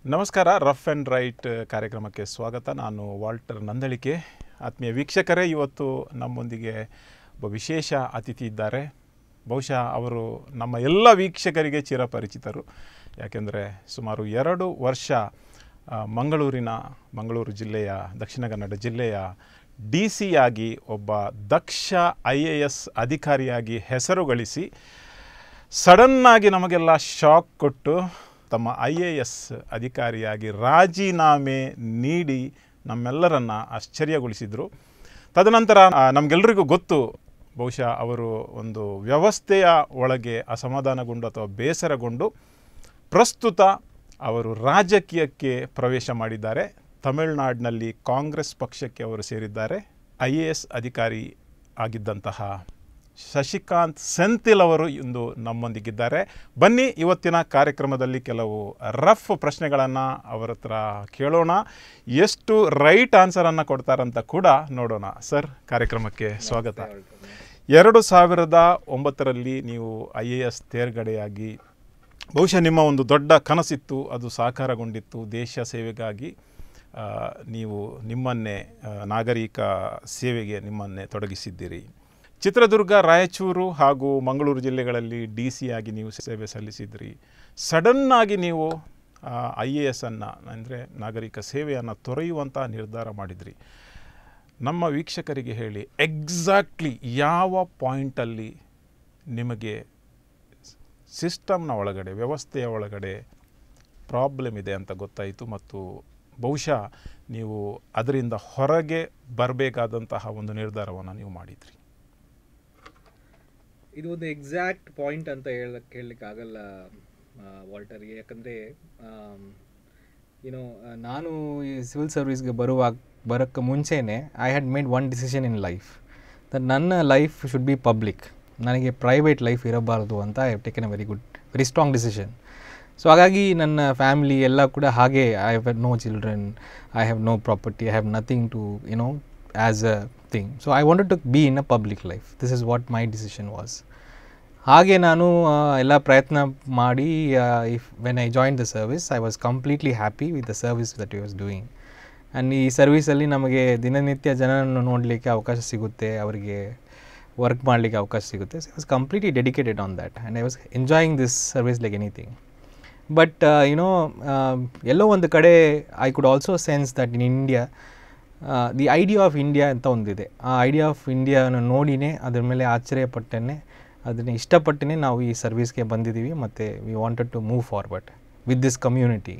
ನಮಸ್ಕಾರ rough and right ಕಾರ್ಯಕ್ರಮಕ್ಕೆ ಸ್ವಾಗತ ನಾನು ವಾಲ್ಟರ್ ನಂದಳಿಕೆ ಆತ್ಮೀಯ ವೀಕ್ಷಕರೇ ಇವತ್ತು ನಮ್ಮೊಂದಿಗೆ ಒಬ್ಬ ವಿಶೇಷ ಅತಿಥಿ ಇದ್ದಾರೆ ಬಹುಶಃ ಅವರು ನಮ್ಮ ಎಲ್ಲ ವೀಕ್ಷಕರಿಗೆ ಚಿರಪರಿಚಿತರು ಯಾಕೆಂದರೆ ಸುಮಾರು ಎರಡು ವರ್ಷ ಆ, ಮಂಗಳೂರಿನ ಮಂಗಳೂರು ಜಿಲ್ಲೆಯ ದಕ್ಷಿಣ ಕನ್ನಡ ಜಿಲ್ಲೆಯ ಡಿ ಸಿ ಆಗಿ ಒಬ್ಬ ದಕ್ಷ ಐ ಎ ಎಸ್ ಅಧಿಕಾರಿಯಾಗಿ ಹೆಸರು ಗಳಿಸಿ ಸಡನ್ನಾಗಿ ನಮಗೆಲ್ಲ ಶಾಕ್ ಕೊಟ್ಟು ತಮ್ಮ ಐ ಎ ಎಸ್ ಅಧಿಕಾರಿಯಾಗಿ ರಾಜೀನಾಮೆ ನೀಡಿ ನಮ್ಮೆಲ್ಲರನ್ನ ಆಶ್ಚರ್ಯಗೊಳಿಸಿದರು ತದನಂತರ ಆ, ನಮಗೆಲ್ಲರಿಗೂ ಗೊತ್ತು ಬಹುಶಃ ಅವರು ಒಂದು ವ್ಯವಸ್ಥೆಯ ಒಳಗೆ ಅಸಮಾಧಾನಗೊಂಡು ಅಥವಾ ಬೇಸರಗೊಂಡು ಪ್ರಸ್ತುತ ಅವರು ರಾಜಕೀಯಕ್ಕೆ ಪ್ರವೇಶ ಮಾಡಿದ್ದಾರೆ ತಮಿಳುನಾಡಿನಲ್ಲಿ ಕಾಂಗ್ರೆಸ್ ಪಕ್ಷಕ್ಕೆ ಅವರು ಸೇರಿದ್ದಾರೆ ಐ ಎ ಎಸ್ ಅಧಿಕಾರಿ ಆಗಿದ್ದಂತಹ ಶಶಿಕಾಂತ್ ಸೆಂಥಿಲ್ ಅವರು ಇಂದು ನಮ್ಮೊಂದಿಗಿದ್ದಾರೆ ಬನ್ನಿ ಇವತ್ತಿನ ಕಾರ್ಯಕ್ರಮದಲ್ಲಿ ಕೆಲವು ರಫ್ ಪ್ರಶ್ನೆಗಳನ್ನು ಅವರ ಹತ್ರ ಕೇಳೋಣ ಎಷ್ಟು ರೈಟ್ ಆನ್ಸರನ್ನು ಕೊಡ್ತಾರಂತ ಕೂಡ ನೋಡೋಣ ಸರ್ ಕಾರ್ಯಕ್ರಮಕ್ಕೆ ಸ್ವಾಗತ ಎರಡು ಸಾವಿರದ ಒಂಬತ್ತರಲ್ಲಿ ನೀವು ಐ ಎ ಎಸ್ ತೇರ್ಗಡೆಯಾಗಿ ಬಹುಶಃ ನಿಮ್ಮ ಒಂದು ದೊಡ್ಡ ಕನಸಿತ್ತು ಅದು ಸಾಕಾರಗೊಂಡಿತ್ತು ದೇಶ ಸೇವೆಗಾಗಿ ಆ, ನೀವು ನಿಮ್ಮನ್ನೇ ಆ, ನಾಗರಿಕ ಸೇವೆಗೆ ನಿಮ್ಮನ್ನೇ ತೊಡಗಿಸಿದ್ದೀರಿ ಚಿತ್ರದುರ್ಗ ರಾಯಚೂರು ಹಾಗೂ ಮಂಗಳೂರು ಜಿಲ್ಲೆಗಳಲ್ಲಿ ಡಿ ಸಿ ಆಗಿ ನೀವು ಸೇವೆ ಸಲ್ಲಿಸಿದ್ರಿ ಸಡನ್ನಾಗಿ ನೀವು ಐ ಎ ಎಸ್ ಅನ್ನು ಅಂದರೆ ನಾಗರಿಕ ಸೇವೆಯನ್ನು ತೊರೆಯುವಂಥ ನಿರ್ಧಾರ ಮಾಡಿದ್ರಿ ನಮ್ಮ ವೀಕ್ಷಕರಿಗೆ ಹೇಳಿ ಎಕ್ಸಾಕ್ಟ್ಲಿ ಯಾವ ಪಾಯಿಂಟಲ್ಲಿ ನಿಮಗೆ ಸಿಸ್ಟಮ್ನ ಒಳಗಡೆ ವ್ಯವಸ್ಥೆಯ ಒಳಗಡೆ ಪ್ರಾಬ್ಲಮ್ ಇದೆ ಅಂತ ಗೊತ್ತಾಯಿತು ಮತ್ತು ಬಹುಶಃ ನೀವು ಅದರಿಂದ ಹೊರಗೆ ಬರಬೇಕಾದಂತಹ ಒಂದು ನಿರ್ಧಾರವನ್ನು ನೀವು ಮಾಡಿದ್ರಿ ಇದು ಒಂದು ಎಕ್ಸಾಕ್ಟ್ ಪಾಯಿಂಟ್ ಅಂತ ಹೇಳಕ್ ಹೇಳಲಿಕ್ಕೆ ಆಗಲ್ಲ ವಾಲ್ಟರ್ಗೆ ಯಾಕಂದರೆ ಯುನೋ ನಾನು ಈ ಸಿವಿಲ್ ಸರ್ವಿಸ್ಗೆ ಬರುವಾಗ ಬರೋಕ್ಕೆ ಮುಂಚೆನೇ I had made one decision in life that ನನ್ನ ಲೈಫ್ ಶುಡ್ ಬಿ ಪಬ್ಲಿಕ್ ನನಗೆ ಪ್ರೈವೇಟ್ ಲೈಫ್ ಇರಬಾರ್ದು ಅಂತ I have taken a very good very strong decision so ಹಾಗಾಗಿ ನನ್ನ ಫ್ಯಾಮಿಲಿ ಎಲ್ಲ ಕೂಡ ಹಾಗೆ I have no children I have no property I have nothing to you know as a thing so I wanted to be in a public life this is what my decision was ಹಾಗೆ ನಾನು ಆ, ಎಲ್ಲ ಪ್ರಯತ್ನ ಮಾಡಿ if when I join the service I was completely happy with the service that you was doing and ಈ ಸರ್ವಿಸಲ್ಲಿ ನಮಗೆ ದಿನನಿತ್ಯ ಜನರನ್ನು ನೋಡಲಿಕ್ಕೆ ಅವಕಾಶ ಸಿಗುತ್ತೆ ಅವರಿಗೆ ವರ್ಕ್ ಮಾಡಲಿಕ್ಕೆ ಅವಕಾಶ ಸಿಗುತ್ತೆ so I was completely dedicated on that and I was enjoying this service like anything but you know ಎಲ್ಲೋ ಒಂದು ಕಡೆ I could also sense that in India the idea of India ಅಂತ ಒಂದಿದೆ ಆ ಐಡಿಯಾ ಆಫ್ ಇಂಡಿಯಾನ ನೋಡಿನೇ ಅದ್ರ ಮೇಲೆ ಆಶ್ಚರ್ಯಪಟ್ಟೇನೆ ಅದನ್ನು ಇಷ್ಟಪಟ್ಟೇ ನಾವು ಈ ಸರ್ವಿಸ್ಗೆ ಬಂದಿದ್ದೀವಿ ಮತ್ತು we wanted to move forward with this community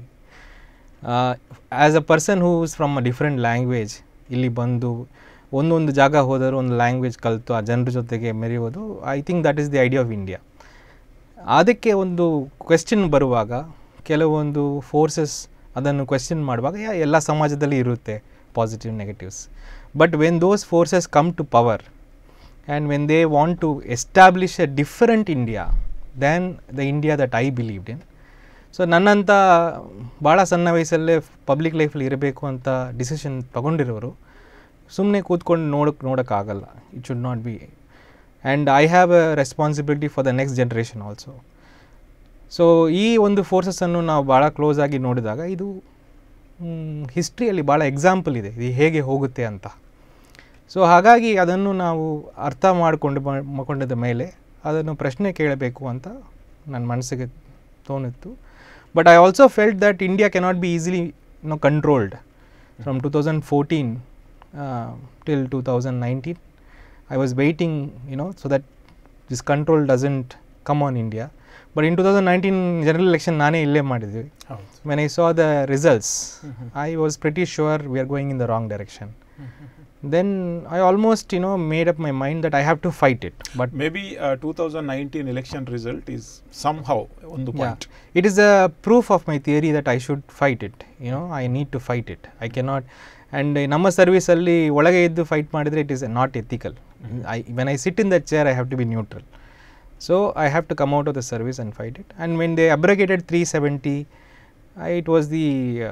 as a person who is from a different language ಇಲ್ಲಿ ಬಂದು ಒಂದೊಂದು ಜಾಗ ಹೋದರೂ ಒಂದು ಲ್ಯಾಂಗ್ವೇಜ್ ಕಲಿತು ಆ ಜನರ ಜೊತೆಗೆ ಮೆರೆಯೋದು I think that is the idea of India ಅದಕ್ಕೆ ಒಂದು ಕ್ವೆಶ್ಚನ್ ಬರುವಾಗ ಕೆಲವೊಂದು ಫೋರ್ಸಸ್ ಅದನ್ನು ಕ್ವೆಶ್ಚನ್ ಮಾಡುವಾಗ ಯಾ- ಎಲ್ಲ ಸಮಾಜದಲ್ಲಿ ಇರುತ್ತೆ positive negatives but when those forces come to power and when they want to establish a different India than the India that I believed in so ನನ್ನಂಥ ಭಾಳ ಸಣ್ಣ ವಯಸ್ಸಲ್ಲೇ ಪಬ್ಲಿಕ್ ಲೈಫಲ್ಲಿ ಇರಬೇಕು ಅಂತ ಡಿಸಿಷನ್ ತಗೊಂಡಿರೋರು ಸುಮ್ಮನೆ ಕೂತ್ಕೊಂಡು ನೋಡೋಕ್ಕೆ ನೋಡೋಕ್ಕಾಗಲ್ಲ it should not be and I have a responsibility for the next generation also so ಈ ಒಂದು ಫೋರ್ಸಸ್ಸನ್ನು ನಾವು ಭಾಳ ಕ್ಲೋಸ್ ಆಗಿ ನೋಡಿದಾಗ ಇದು ಹಿಸ್ಟ್ರಿಯಲ್ಲಿ ಭಾಳ ಎಕ್ಸಾಂಪಲ್ ಇದೆ ಇದು ಹೇಗೆ ಹೋಗುತ್ತೆ ಅಂತ ಸೊ ಹಾಗಾಗಿ ಅದನ್ನು ನಾವು ಅರ್ಥ ಮಾಡಿಕೊಂಡು ಮಾಡಿಕೊಂಡಿದ್ದ ಮೇಲೆ ಅದನ್ನು ಪ್ರಶ್ನೆ ಕೇಳಬೇಕು ಅಂತ ನನ್ನ ಮನಸ್ಸಿಗೆ ತೋನಿತ್ತು but I also felt that India cannot be easily no controlled from two thousand fourteen till two thousand nineteen I was waiting, you know, so that this control doesn't come on India. But in 2019 general election ನಾನೇ ಇಲ್ಲೇ ಮಾಡಿದ್ವಿ ಹೌದು when I saw the results, I was pretty sure we are going in the wrong direction. Then I almost, you know, made up my mind that I have to fight it. But maybe two thousand nineteen election result is somehow ಒಂದು yeah, point it is a proof of my theory that I should fight it. You know, I need to fight it. I cannot. And ನಮ್ಮ ಸರ್ವಿಸಲ್ಲಿ ಒಳಗೆ ಇದ್ದು fight ಮಾಡಿದರೆ it is not ethical I when I sit in that chair I have to be neutral so I have to come out of the service and fight it and when they abrogated three seventy it was the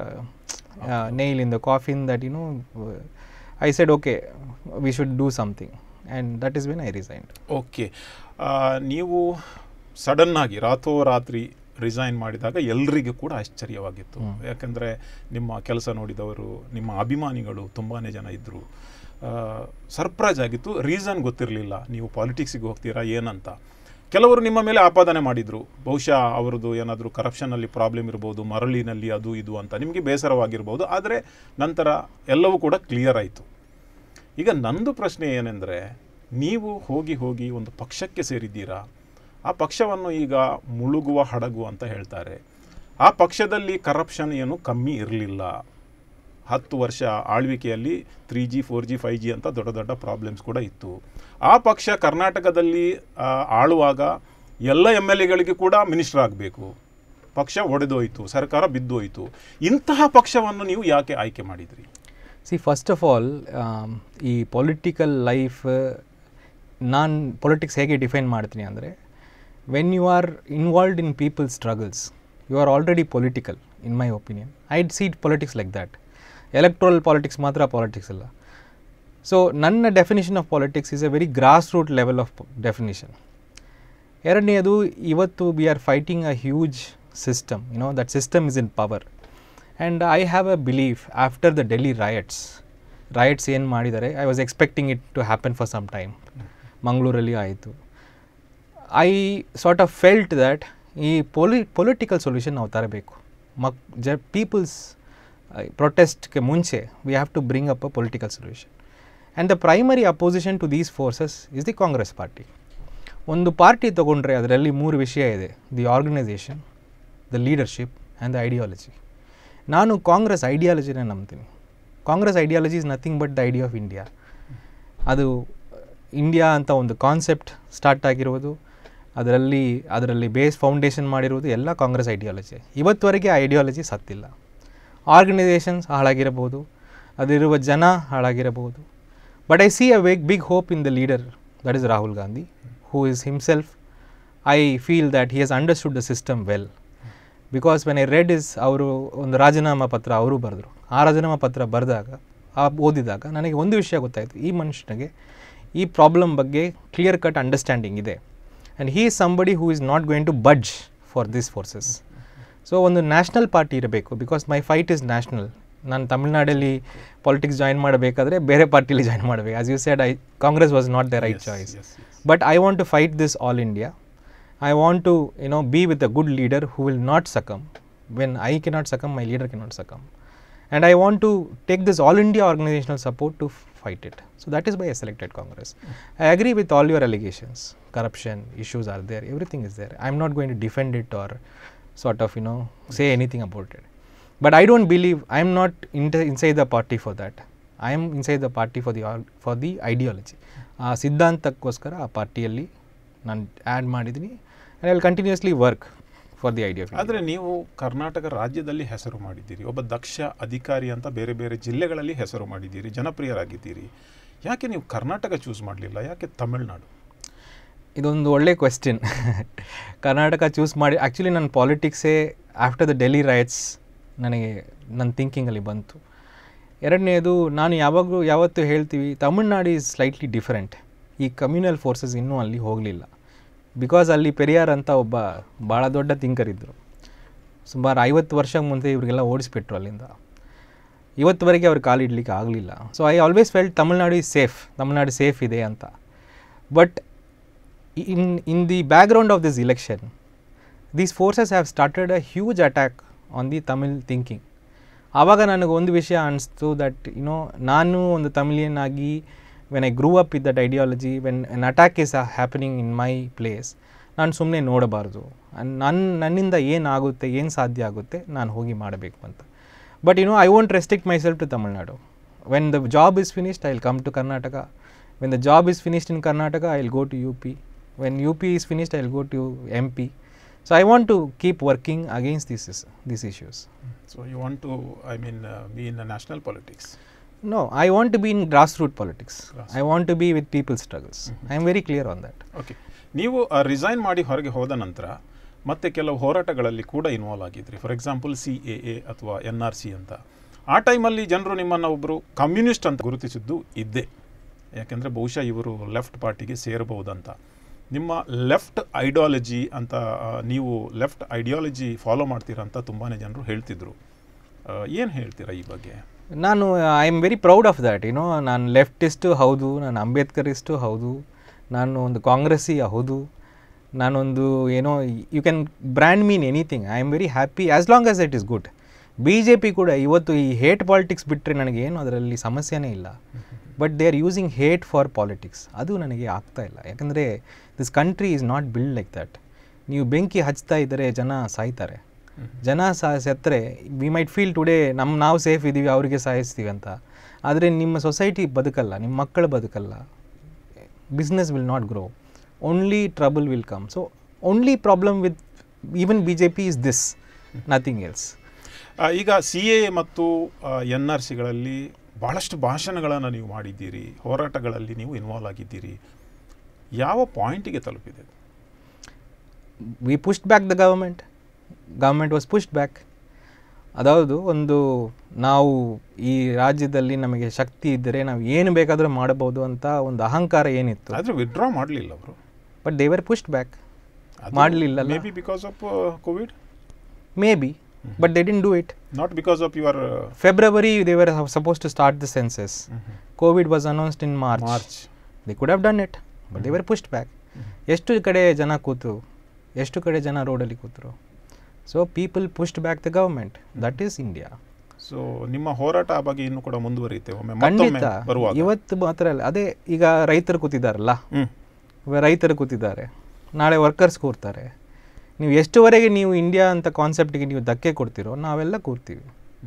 nail in the coffin that you know uh, I said okay we should do something and that is when I resigned okay ನೀವು ಸಡನ್ನಾಗಿ ರಾತ್ರೋರಾತ್ರಿ resign ಮಾಡಿದಾಗ ಎಲ್ರಿಗೂ ಕೂಡ ಆಶ್ಚರ್ಯವಾಗಿತ್ತು ಯಾಕಂದರೆ ನಿಮ್ಮ ಕೆಲಸ ನೋಡಿದವರು ನಿಮ್ಮ ಅಭಿಮಾನಿಗಳು ತುಂಬಾ ಜನ ಇದ್ದರು ಸರ್ಪ್ರೈಸ್ ಆಗಿತ್ತು ರೀಸನ್ ಗೊತ್ತಿರಲಿಲ್ಲ ನೀವು ಪಾಲಿಟಿಕ್ಸಿಗೆ ಹೋಗ್ತೀರಾ ಏನಂತ ಕೆಲವರು ನಿಮ್ಮ ಮೇಲೆ ಆಪಾದನೆ ಮಾಡಿದರು ಬಹುಶಃ ಅವರದ್ದು ಏನಾದರೂ ಕರಪ್ಷನಲ್ಲಿ ಪ್ರಾಬ್ಲಮ್ ಇರ್ಬೋದು ಮರಳಿನಲ್ಲಿ ಅದು ಇದು ಅಂತ ನಿಮಗೆ ಬೇಸರವಾಗಿರ್ಬೋದು ಆದರೆ ನಂತರ ಎಲ್ಲವೂ ಕೂಡ ಕ್ಲಿಯರ್ ಆಯಿತು ಈಗ ನಂದು ಪ್ರಶ್ನೆ ಏನೆಂದರೆ ನೀವು ಹೋಗಿ ಹೋಗಿ ಒಂದು ಪಕ್ಷಕ್ಕೆ ಸೇರಿದ್ದೀರಾ ಆ ಪಕ್ಷವನ್ನು ಈಗ ಮುಳುಗುವ ಹಡಗು ಅಂತ ಹೇಳ್ತಾರೆ ಆ ಪಕ್ಷದಲ್ಲಿ ಕರಪ್ಷನ್ ಏನು ಕಮ್ಮಿ ಇರಲಿಲ್ಲ ಹತ್ತು ವರ್ಷ ಆಳ್ವಿಕೆಯಲ್ಲಿ three G four G five G ಅಂತ ದೊಡ್ಡ ದೊಡ್ಡ ಪ್ರಾಬ್ಲಮ್ಸ್ ಕೂಡ ಇತ್ತು ಆ ಪಕ್ಷ ಕರ್ನಾಟಕದಲ್ಲಿ ಆ, ಆಳುವಾಗ ಎಲ್ಲ ಎಮ್ ಎಲ್ ಎಗಳಿಗೆ ಕೂಡ ಮಿನಿಸ್ಟರ್ ಆಗಬೇಕು ಪಕ್ಷ ಒಡೆದೋಯ್ತು ಸರ್ಕಾರ ಬಿದ್ದೋಯ್ತು ಇಂತಹ ಪಕ್ಷವನ್ನು ನೀವು ಯಾಕೆ ಆಯ್ಕೆ ಮಾಡಿದ್ರಿ ಸಿ ಫಸ್ಟ್ ಆಫ್ ಆಲ್ ಈ ಪೊಲಿಟಿಕಲ್ ಲೈಫ್ ನಾನು ಪೊಲಿಟಿಕ್ಸ್ ಹೇಗೆ ಡಿಫೈನ್ ಮಾಡ್ತೀನಿ ಅಂದರೆ when you are involved in people struggles you are already political in my opinion I see politics like that electoral politics ಮಾತ್ರ ಪಾಲಿಟಿಕ್ಸ್ ಅಲ್ಲ ಸೊ ನನ್ನ definition of politics is a very grass root level of definition ಎರಡನೇದು ಇವತ್ತು we are fighting a huge system you know that system is in power and I have a belief after the Delhi riots riots ಏನು ಮಾಡಿದ್ದಾರೆ I was expecting it to happen for some time ಮಂಗಳೂರಲ್ಲಿ ಆಯಿತು I sort of felt that ಈ poli political solution ನಾವು ತರಬೇಕು ಮಕ್ ಜ people's ಪ್ರೊಟೆಸ್ಟ್ಗೆ ಮುಂಚೆ we have to bring up a political solution and the primary opposition to these forces is the Congress party ಒಂದು party ತೊಗೊಂಡ್ರೆ ಅದರಲ್ಲಿ ಮೂರು ವಿಷಯ ಇದೆ the organisation the leadership and the ideology ನಾನು ಕಾಂಗ್ರೆಸ್ ಐಡಿಯಾಲಜಿನೇ ನಂಬ್ತೀನಿ Congress ideology is nothing but the idea of India ಅದು ಇಂಡಿಯಾ ಅಂತ ಒಂದು ಕಾನ್ಸೆಪ್ಟ್ ಸ್ಟಾರ್ಟ್ ಆಗಿರುವುದು ಅದರಲ್ಲಿ ಅದರಲ್ಲಿ ಬೇಸ್ ಫೌಂಡೇಶನ್ ಮಾಡಿರುವುದು ಎಲ್ಲ ಕಾಂಗ್ರೆಸ್ ಐಡಿಯಾಲಜಿ ಇವತ್ತುವರೆಗೆ ಆ ಐಡಿಯಾಲಜಿ ಸತ್ತಿಲ್ಲ ಆರ್ಗನೈಸೇಷನ್ಸ್ ಹಾಳಾಗಿರಬಹುದು ಅದಿರುವ ಜನ ಹಾಳಾಗಿರಬಹುದು but I see a vague big hope in the leader that is Rahul Gandhi who is himself I feel that he has understood the system well because when I read his ಅವರು ಒಂದು ರಾಜೀನಾಮಾ ಪತ್ರ ಅವರು ಬರೆದರು ಆ ರಾಜೀನಾಮಾ ಪತ್ರ ಬರೆದಾಗ ಆ ಓದಿದಾಗ ನನಗೆ ಒಂದು ವಿಷಯ ಗೊತ್ತಾಯಿತು ಈ ಮನುಷ್ಯನಿಗೆ ಈ ಪ್ರಾಬ್ಲಮ್ ಬಗ್ಗೆ ಕ್ಲಿಯರ್ ಕಟ್ ಅಂಡರ್ಸ್ಟ್ಯಾಂಡಿಂಗ್ ಇದೆ and he is somebody who is not going to budge for this forces so ಒಂದು ನ್ಯಾಷನಲ್ ಪಾರ್ಟಿ ಇರಬೇಕು because my fight is national ನಾನು ತಮಿಳ್ನಾಡಲ್ಲಿ ಪಾಲಿಟಿಕ್ಸ್ ಜಾಯಿನ್ ಮಾಡಬೇಕಾದ್ರೆ ಬೇರೆ ಪಾರ್ಟಿಲಿ ಜಾಯಿನ್ ಮಾಡಬೇಕು as you said I Congress was not the right Yes, choice yes, yes. but I want to fight this all India. I want to, you know, be with a good leader who will not succumb. When I cannot succumb, my leader cannot succumb. And I want to take this all India organizational support to f- fight it. So that is why I selected Congress. I agree with all your allegations. Corruption issues are there. Everything is there. I'm not going to defend it or sort of, you know, say anything about it. But I don't believe I'm not inter- inside the party for that. I am inside the party for the or- for the ideology. ಆ ಸಿದ್ಧಾಂತಕ್ಕೋಸ್ಕರ ಆ ಪಾರ್ಟಿಯಲ್ಲಿ ನಾನು add ಮಾಡಿದ್ದೀನಿ and I will continuously work for the idea ಆದರೆ ನೀವು ಕರ್ನಾಟಕ ರಾಜ್ಯದಲ್ಲಿ ಹೆಸರು ಮಾಡಿದ್ದೀರಿ ಒಬ್ಬ ದಕ್ಷ ಅಧಿಕಾರಿ ಅಂತ ಬೇರೆ ಬೇರೆ ಜಿಲ್ಲೆಗಳಲ್ಲಿ ಹೆಸರು ಮಾಡಿದ್ದೀರಿ ಜನಪ್ರಿಯರಾಗಿದ್ದೀರಿ ಯಾಕೆ ನೀವು ಕರ್ನಾಟಕ ಚೂಸ್ ಮಾಡಲಿಲ್ಲ ಯಾಕೆ ತಮಿಳ್ನಾಡು ಇದೊಂದು ಒಳ್ಳೆ ಕ್ವೆಶ್ಚನ್ ಕರ್ನಾಟಕ ಚೂಸ್ ಮಾಡಿ ಆ್ಯಕ್ಚುಲಿ ನನ್ನ ಪಾಲಿಟಿಕ್ಸೇ ಆಫ್ಟರ್ ದ ಡೆಲ್ಲಿ ರೈಟ್ಸ್ ನನಗೆ ನನ್ನ ಥಿಂಕಿಂಗಲ್ಲಿ ಬಂತು ಎರಡನೇದು ನಾನು ಯಾವಾಗಲೂ ಯಾವತ್ತೂ ಹೇಳ್ತೀವಿ ತಮಿಳ್ನಾಡು ಈಸ್ ಸ್ಲೈಟ್ಲಿ ಡಿಫರೆಂಟ್ ಈ ಕಮ್ಯುನಲ್ ಫೋರ್ಸಸ್ ಇನ್ನೂ ಅಲ್ಲಿ ಹೋಗಲಿಲ್ಲ ಬಿಕಾಸ್ ಅಲ್ಲಿ ಪೆರಿಯಾರ್ ಅಂತ ಒಬ್ಬ ಭಾಳ ದೊಡ್ಡ ಥಿಂಕರ್ ಇದ್ದರು ಸುಮಾರು ಐವತ್ತು ವರ್ಷ ಮುಂದೆ ಇವರಿಗೆಲ್ಲ ಓಡಿಸ್ಬಿಟ್ರು ಅಲ್ಲಿಂದ ಇವತ್ತುವರೆಗೆ ಅವ್ರು ಕಾಲಿಡಲಿಕ್ಕೆ ಆಗಲಿಲ್ಲ so I always felt Tamil Nadu is safe Tamil Nadu safe ಇದೆ ಅಂತ but in in the background of this election these forces have started a huge attack on the Tamil thinking ಆವಾಗ ನನಗೆ ಒಂದು ವಿಷಯ ಅನಿಸ್ತು ದಟ್ ಯುನೋ ನಾನು ಒಂದು ತಮಿಳಿಯನ್ ಆಗಿ when I grew up with that ideology when an attack is happening in my place ನಾನು ಸುಮ್ಮನೆ ನೋಡಬಾರ್ದು ನನ್ನ ನನ್ನಿಂದ ಏನಾಗುತ್ತೆ ಏನು ಸಾಧ್ಯ ಆಗುತ್ತೆ ನಾನು ಹೋಗಿ ಮಾಡಬೇಕು ಅಂತ but you know I won't restrict myself to Tamil Nadu when the job is finished I will come to Karnataka when the job is finished in Karnataka I will go to U P when U P is finished, I'll go to MP. So I want to keep working against these issues. So you want to I mean be in national politics No, I want to be in grassroots politics. Grassroots. I want to be with people's struggles. I am very clear on that. Okay ನೀವು resign ಮಾಡಿ ಹೊರಗೆ ಹೋದ ನಂತರ ಮತ್ತೆ ಕೆಲವು ಹೋರಾಟಗಳಲ್ಲಿ ಕೂಡ involve ಆಗಿದ್ರಿ for example C A A ಅಥವಾ ಎನ್ ಆರ್ ಸಿ ಅಂತ ಆ ಟೈಮಲ್ಲಿ ಜನರು ನಿಮ್ಮನ್ನು ಒಬ್ಬರು ಕಮ್ಯುನಿಸ್ಟ್ ಅಂತ ಗುರುತಿಸಿದ್ದು ಇದ್ದೇ ಯಾಕೆಂದರೆ ಬಹುಶಃ ಇವರು ಲೆಫ್ಟ್ ಪಾರ್ಟಿಗೆ ಸೇರಬಹುದಂತ ನಿಮ್ಮ ಲೆಫ್ಟ್ ಐಡಿಯಾಲಜಿ ಅಂತ ಆ, ನೀವು ಲೆಫ್ಟ್ ಐಡಿಯಾಲಜಿ ಫಾಲೋ ಮಾಡ್ತೀರಾ ಅಂತ ತುಂಬಾ ಜನರು ಹೇಳ್ತಿದ್ರು ಏನು ಹೇಳ್ತೀರಾ ಈ ಬಗ್ಗೆ ನಾನು I am very proud of that you know ನಾನು ಲೆಫ್ಟಿಸ್ಟು ಹೌದು ನಾನು ಅಂಬೇಡ್ಕರಿಸ್ಟು ಹೌದು ನಾನು ಒಂದು ಕಾಂಗ್ರೆಸ್ಸಿ ಹೌದು ನಾನೊಂದು ಏನೋ you can brand me anything I am very happy as long as it is good B J P ಕೂಡ ಇವತ್ತು ಈ ಹೇಟ್ ಪಾಲಿಟಿಕ್ಸ್ ಬಿಟ್ಟರೆ ನನಗೇನು ಅದರಲ್ಲಿ ಸಮಸ್ಯೆನೇ ಇಲ್ಲ but they are using hate for politics ಅದು ನನಗೆ ಆಗ್ತಾ ಇಲ್ಲ ಯಾಕಂದರೆ this country is not build like that ನೀವು ಬೆಂಕಿ ಹಚ್ತಾ ಇದ್ದರೆ ಜನ ಸಾಯ್ತಾರೆ ಜನ ಸಾ ಸತ್ತರೆ ವಿ ಮೈಟ್ ಫೀಲ್ ಟುಡೇ ನಮ್ಮ ನಾವು ಸೇಫ್ ಇದ್ದೀವಿ ಅವರಿಗೆ ಸಾಯಿಸ್ತೀವಿ ಅಂತ ಆದರೆ ನಿಮ್ಮ ಸೊಸೈಟಿ ಬದುಕಲ್ಲ ನಿಮ್ಮ ಮಕ್ಕಳು ಬದುಕಲ್ಲ business will not grow only trouble will come so only problem with even B J P is this nothing else ಆ, ಈಗ ಸಿ ಎ ಮತ್ತು ಎನ್ ಆರ್ ಸಿಗಳಲ್ಲಿ ಭಾಳಷ್ಟು ಭಾಷಣಗಳನ್ನು ನೀವು ಮಾಡಿದ್ದೀರಿ ಹೋರಾಟಗಳಲ್ಲಿ ನೀವು ಇನ್ವಾಲ್ವ್ ಆಗಿದ್ದೀರಿ ಯಾವ ಪಾಯಿಂಟಿಗೆ ತಲುಪಿದೆ we pushed back the government government was pushed back ಅದಾವುದು ಒಂದು ನಾವು ಈ ರಾಜ್ಯದಲ್ಲಿ ನಮಗೆ ಶಕ್ತಿ ಇದ್ದರೆ ನಾವು ಏನು ಬೇಕಾದರೂ ಮಾಡಬಹುದು ಅಂತ ಒಂದು ಅಹಂಕಾರ ಏನಿತ್ತು ಆದರೆ ವಿಡ್ರಾ ಮಾಡಲಿಲ್ಲ ಅವರು ಬಟ್ ದೇವರ್ ಪುಷ್ಡ್ ಬ್ಯಾಕ್ ಮಾಡಲಿಲ್ಲ may be because of Covid maybe but they didn't do it not because of your February they were supposed to start the census Covid was announced in March March they could have done it but they were pushed back ಎಷ್ಟು ಕಡೆ ಜನ ಕೂತು ಎಷ್ಟು ಕಡೆ ಜನ ರೋಡಲ್ಲಿ ಕೂತರು so people pushed back the government that is India so ನಿಮ್ಮ ಹೋರಾಟ ಆ ಬಗ್ಗೆ ಇನ್ನೂ ಕೂಡ ಮುಂದುವರಿಯುತ್ತೆ ಒಮ್ಮೆ ಮತ್ತೊಮ್ಮೆ ಖಂಡಿತ ಬರುವಾಗ ಇವತ್ತು ಮಾತ್ರ ಅಲ್ಲ ಅದೇ ಈಗ ರೈತರು ಕೂತಿದ್ದಾರಲ್ಲ ಹ್ಮ್. ಇವಾಗ ರೈತರು ಕೂತಿದ್ದಾರೆ ನಾಳೆ ವರ್ಕರ್ಸ್ ಕೂರ್ತಾರೆ ನೀವು ಎಷ್ಟುವರೆಗೆ ನೀವು ಇಂಡಿಯಾ ಅಂತ ಕಾನ್ಸೆಪ್ಟಿಗೆ ನೀವು ಧಕ್ಕೆ ಕೊಡ್ತೀರೋ ನಾವೆಲ್ಲ ಕೂರ್ತೀವಿ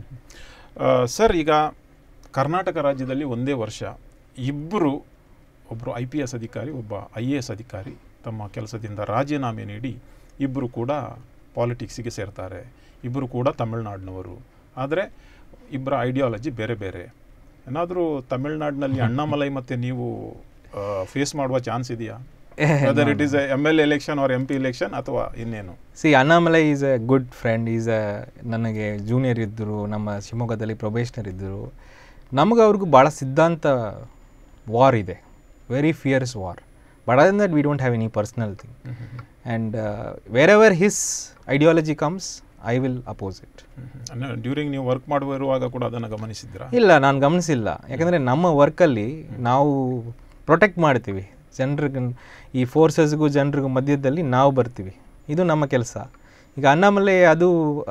ಆ, ಸರ್ ಈಗ ಕರ್ನಾಟಕ ರಾಜ್ಯದಲ್ಲಿ ಒಂದೇ ವರ್ಷ ಇಬ್ಬರು ಒಬ್ಬರು ಐ ಪಿ ಎಸ್ ಅಧಿಕಾರಿ ಒಬ್ಬ ಐ ಎ ಎಸ್ ಅಧಿಕಾರಿ ತಮ್ಮ ಕೆಲಸದಿಂದ ರಾಜೀನಾಮೆ ನೀಡಿ ಇಬ್ಬರು ಕೂಡ ಪಾಲಿಟಿಕ್ಸಿಗೆ ಸೇರ್ತಾರೆ ಇಬ್ಬರು ಕೂಡ ತಮಿಳ್ನಾಡಿನವರು ಆದರೆ ಇಬ್ಬರ ಐಡಿಯಾಲಜಿ ಬೇರೆ ಬೇರೆ ಏನಾದರೂ ತಮಿಳ್ನಾಡಿನಲ್ಲಿ ಅಣ್ಣಾಮಲೈ ಮತ್ತು ನೀವು ಫೇಸ್ ಮಾಡುವ ಚಾನ್ಸ್ ಇದೆಯಾ whether it is M L election or M P election ಅಥವಾ ಇನ್ನೇನು see Annamalai is a good friend is a ನನಗೆ ಜೂನಿಯರ್ ಇದ್ದರು ನಮ್ಮ ಶಿವಮೊಗ್ಗದಲ್ಲಿ ಪ್ರೊಬೇಷನರ್ ಇದ್ದರು ನಮಗೆ ಅವ್ರಿಗೂ ಭಾಳ ಸಿದ್ಧಾಂತ ವಾರ್ ಇದೆ ವೆರಿ ಫಿಯರ್ಸ್ ವಾರ್ ಬಟ್ ಅದನ್ that we don't have any personal thing and wherever his ideology comes I will oppose it during ನೀವು ವರ್ಕ್ ಮಾಡುವಿರುವಾಗ ಕೂಡ ಅದನ್ನು ಗಮನಿಸಿದ್ದೀರಾ ಇಲ್ಲ ನಾನು ಗಮನಿಸಿಲ್ಲ ಯಾಕಂದರೆ ನಮ್ಮ ವರ್ಕಲ್ಲಿ ನಾವು ಪ್ರೊಟೆಕ್ಟ್ ಮಾಡ್ತೀವಿ ಜನರಿಗೆ ಈ ಫೋರ್ಸಸ್ಗೂ ಜನರಿಗೂ ಮಧ್ಯದಲ್ಲಿ ನಾವು ಬರ್ತೀವಿ ಇದು ನಮ್ಮ ಕೆಲಸ ಈಗ ಅಣ್ಣಾಮಲೈ ಅದು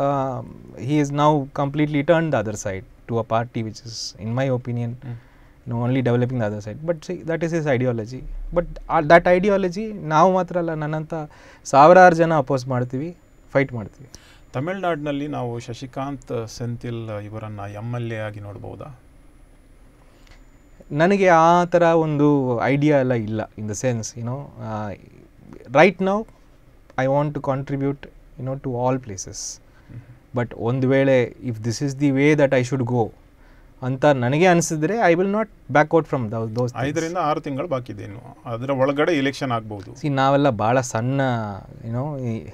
ಹಿ ಈಸ್ ನಾವು completely turn the other side to a party which is in my opinion no only developing the other side but see that is is ideology but that ideology ನಾವು ಮಾತ್ರ ಅಲ್ಲ ನನ್ನಂಥ ಸಾವಿರಾರು ಜನ ಅಪೋಸ್ ಮಾಡ್ತೀವಿ fight ಮಾಡ್ತೀವಿ ತಮಿಳ್ನಾಡಿನಲ್ಲಿ ನಾವು ಶಶಿಕಾಂತ್ ಸೆಂಥಿಲ್ ಇವರನ್ನ ಎಮ್ ಎಲ್ ಎ ಆಗಿ ನೋಡ್ಬೋದಾ ನನಗೆ ಆ ಥರ ಒಂದು ಐಡಿಯಾ ಎಲ್ಲ ಇಲ್ಲ in the sense you know right now I want to contribute you know to all places but ಒಂದು ವೇಳೆ if this is the way that I should go ಅಂತ ನನಗೆ ಅನಿಸಿದ್ರೆ I will not back out from those ಐದರಿಂದ ಆರು ತಿಂಗಳು ಬಾಕಿ ಇದೆ ಇನ್ನು ಅದರ ಒಳಗಡೆ ಎಲೆಕ್ಷನ್ ಆಗ್ಬೋದು ಸಿ ನಾವೆಲ್ಲ ಭಾಳ ಸಣ್ಣ you know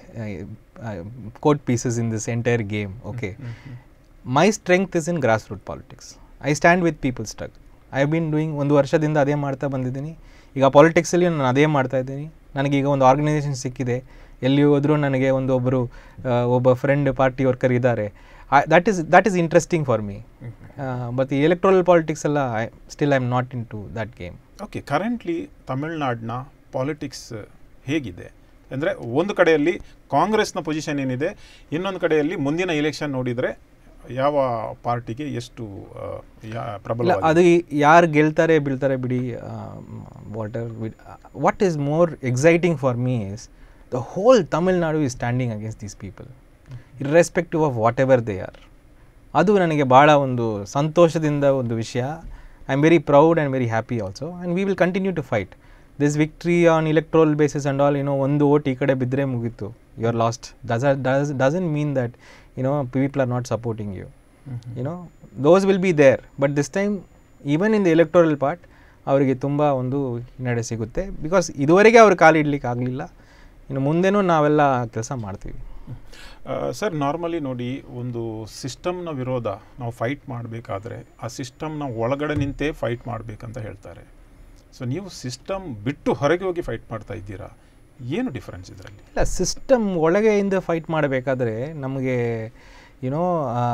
coat pieces in this entire game okay my strength is in grass root politics I stand with people struggle I have been doing ಒಂದು ವರ್ಷದಿಂದ ಅದೇ ಮಾಡ್ತಾ ಬಂದಿದ್ದೀನಿ ಈಗ ಪಾಲಿಟಿಕ್ಸಲ್ಲಿ ನಾನು ಅದೇ ಮಾಡ್ತಾ ಇದ್ದೀನಿ ನನಗೀಗ ಒಂದು ಆರ್ಗನೈಸೇಷನ್ ಸಿಕ್ಕಿದೆ ಎಲ್ಲಿ ಹೋದರೂ ನನಗೆ ಒಂದು ಒಬ್ಬರು ಆ, ಒಬ್ಬ ಫ್ರೆಂಡ್ ಪಾರ್ಟಿ ವರ್ಕರ್ ಇದ್ದಾರೆ that is that is interesting for me but ಈ ಎಲೆಕ್ಟ್ರಲ್ ಪಾಲಿಟಿಕ್ಸ್ ಎಲ್ಲ I still I am not into that game okay currently ತಮಿಳ್ನಾಡಿನ ಪಾಲಿಟಿಕ್ಸ್ ಹೇಗಿದೆ ಅಂದರೆ ಒಂದು ಕಡೆಯಲ್ಲಿ ಕಾಂಗ್ರೆಸ್ನ ಪೊಸಿಷನ್ ಏನಿದೆ ಇನ್ನೊಂದು ಕಡೆಯಲ್ಲಿ ಮುಂದಿನ ಎಲೆಕ್ಷನ್ ನೋಡಿದರೆ ಯಾವ ಪಾರ್ಟಿಗೆ ಎಷ್ಟು ಆ, ಯಾ ಇಲ್ಲ ಪ್ರಬಲ ಅದು ಯಾರು ಗೆಲ್ತಾರೆ ಬೀಳ್ತಾರೆ ಬಿಡಿ water what is more exciting for me is the whole Tamil Nadu is standing against these people irrespective of whatever they are ಅದು ನನಗೆ ಭಾಳ ಒಂದು ಸಂತೋಷದಿಂದ ಒಂದು ವಿಷಯ I am very proud and very happy also and we will continue to fight this victory on electoral basis and all ಏನೋ ಒಂದು vote ಈ ಕಡೆ ಬಿದ್ದರೆ ಮುಗೀತು you are lost does does doesn't mean that you know people are not supporting you you know those will be there but this time even in the electoral part ಅವರಿಗೆ ತುಂಬ ಒಂದು ಹಿನ್ನಡೆ ಸಿಗುತ್ತೆ ಬಿಕಾಸ್ ಇದುವರೆಗೆ ಅವ್ರು ಕಾಲಿಡ್ಲಿಕ್ಕೆ ಆಗಲಿಲ್ಲ ಇನ್ನು ಮುಂದೆನೂ ನಾವೆಲ್ಲ ಕೆಲಸ ಮಾಡ್ತೀವಿ ಸರ್ ನಾರ್ಮಲಿ ನೋಡಿ ಒಂದು ಸಿಸ್ಟಮ್ನ ವಿರೋಧ ನಾವು ಫೈಟ್ ಮಾಡಬೇಕಾದ್ರೆ ಆ ಸಿಸ್ಟಮ್ನ ಒಳಗಡೆ ನಿಂತೇ ಫೈಟ್ ಮಾಡಬೇಕಂತ ಹೇಳ್ತಾರೆ ಸೊ ನೀವು ಸಿಸ್ಟಮ್ ಬಿಟ್ಟು ಹೊರಗೆ ಹೋಗಿ ಫೈಟ್ ಮಾಡ್ತಾ ಇದ್ದೀರಾ ಏನು ಡಿಫರೆನ್ಸ್ ಇದರಲ್ಲಿ ಇಲ್ಲ ಸಿಸ್ಟಮ್ ಒಳಗೆಯಿಂದ ಫೈಟ್ ಮಾಡಬೇಕಾದ್ರೆ ನಮಗೆ ಯುನೋ